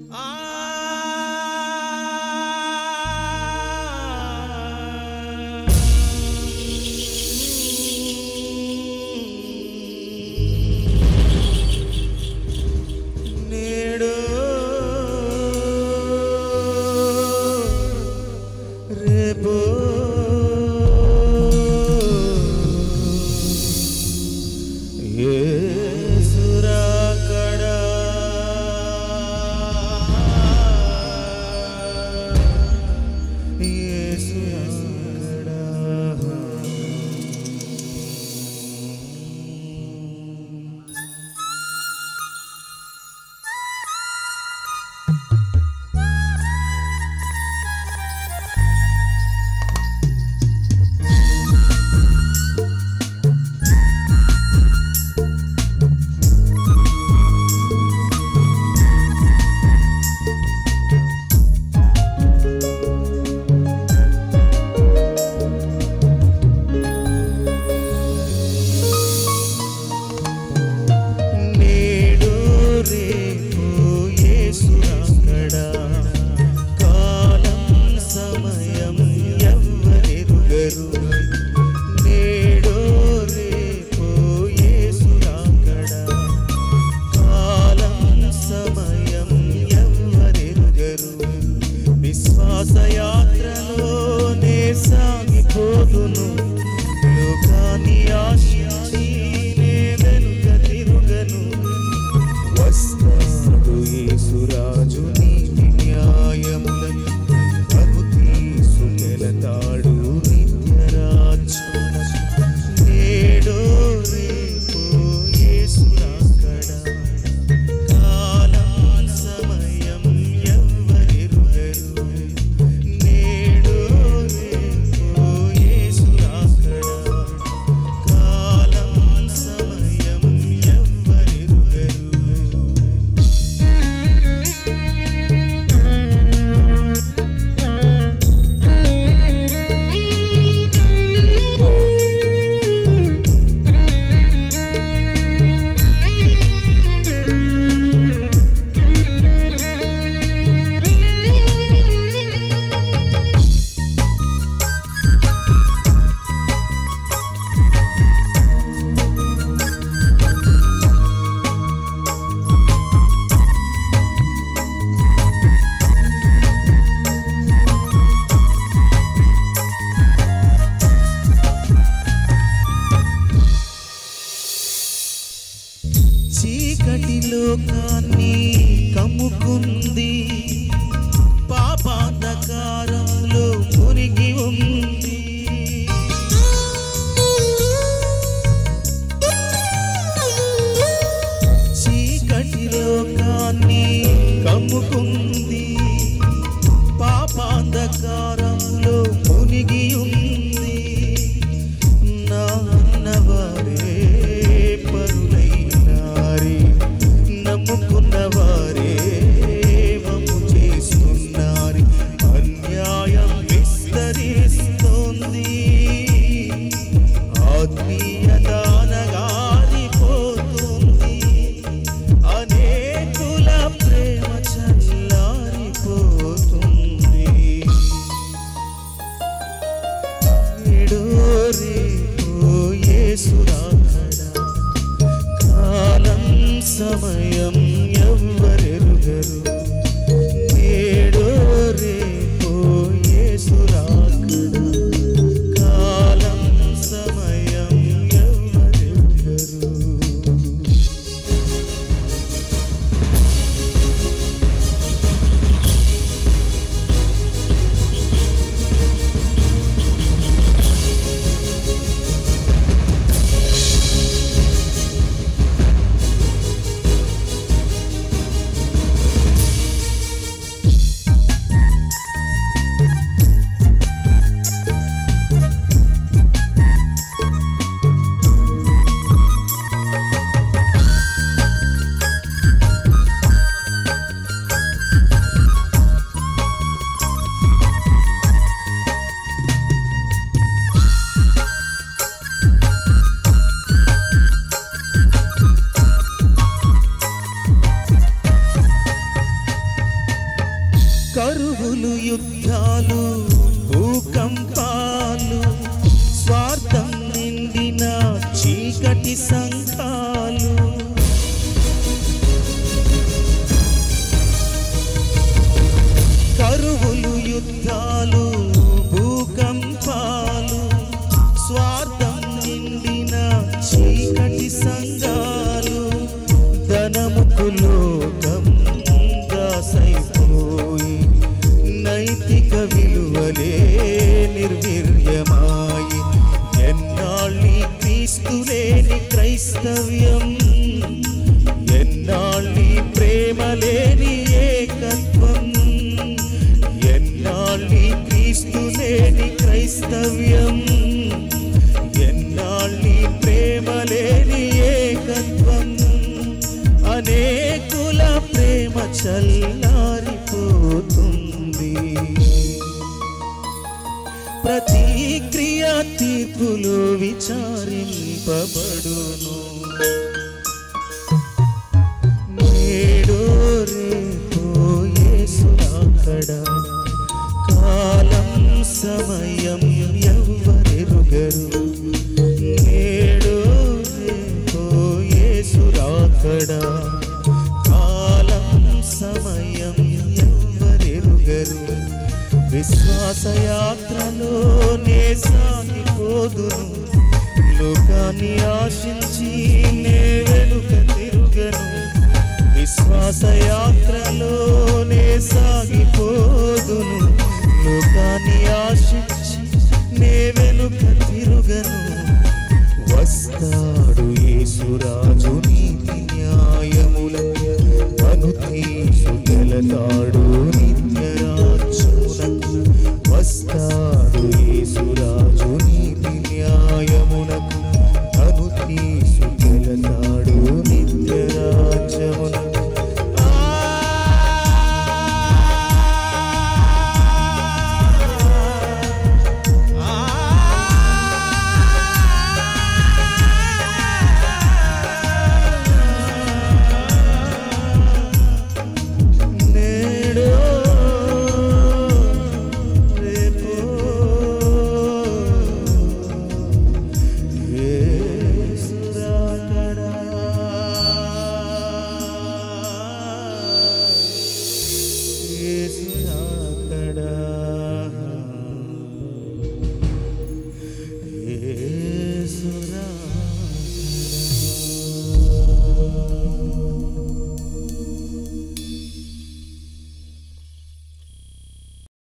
నేడు రేపు ఏసురాకడా ఏసురాకడా నేడు రేపు యేసురాకడా కాలం సమయం ఎవ్వరెరుగరు నేడు రేపు యేసురాకడా కాలం సమయం ఎవ్వరెరుగరు విశ్వాస యాత్రలోనే సాగిపోదును లోకాన్ని ఆశించి నే వెనుక తిరుగను వస్తాడు యేసురాజు నీతి న్యాయములను ప్రభు తీసుకెళతాడు నిత్యరాజ్యం నేడు రేపు యేసురాకడా కాలం సమయం ఎవ్వరెరుగరు నేడు రేపు యేసురాకడా కాలం సమయం ఎవ్వరెరుగరు చీకటి లోకాన్ని కమ్ముకుంది పాపాంధకారంలో మునిగి ఉంది చీకటి లోకాన్ని కమ్ముకుంది పాపాంధకారంలో మునిగి ఉంది నాన్నవారే పరులైనారే నమ్ముకున్న వారే వమ్ము చేస్తున్నారు అన్యాయం విస్తరిస్తోంది ఆత్మీయత అనగారిపోతుంది అనేకుల ప్రేమ చల్ల కరువులు యుద్ధాలు భూకంపాలు స్వార్థం నిండిన చీకటి సంఘాలు కరువులు యుద్ధాలు భూకంపాలు స్వార్థం నిండిన చీకటి సంఘాలు ధనముకు లోకం దాసైపోయి నైతిక విలువలే నిర్వీర్యమాయి ఎన్నాళ్ళి క్రీస్తు లేని క్రైస్తవ్యం ఎన్నాళ్ళి ప్రేమ లేని ఏకత్వం ఎన్నాళ్ళి క్రీస్తు లేని క్రైస్తవ్యం ఎన్నాళ్ళి ప్రేమ లేని ఏకత్వం అనేకుల ప్రేమ చల్లారిపోతుంది ప్రతి క్రియ తీర్పులు విచారింపబడును నేడో రేపో యేసురాకడ కాలం సమయం ఎవ్వరెరుగరు నేడో రేపో యేసురాకడ కాలం సమయం ఎవ్వరెరుగరు విశ్వాసయాత్రలో నే సాగిపోదును లోకాన్ని ఆశించి నే వెనుక తిరుగను విశ్వాసయాత్రలో నే సాగిపోదును లోకాన్ని ఆశించి నే వెనుక తిరుగను వస్తాడు యేసురాజు నీతి న్యాయముల అను తీసుకెళతాడు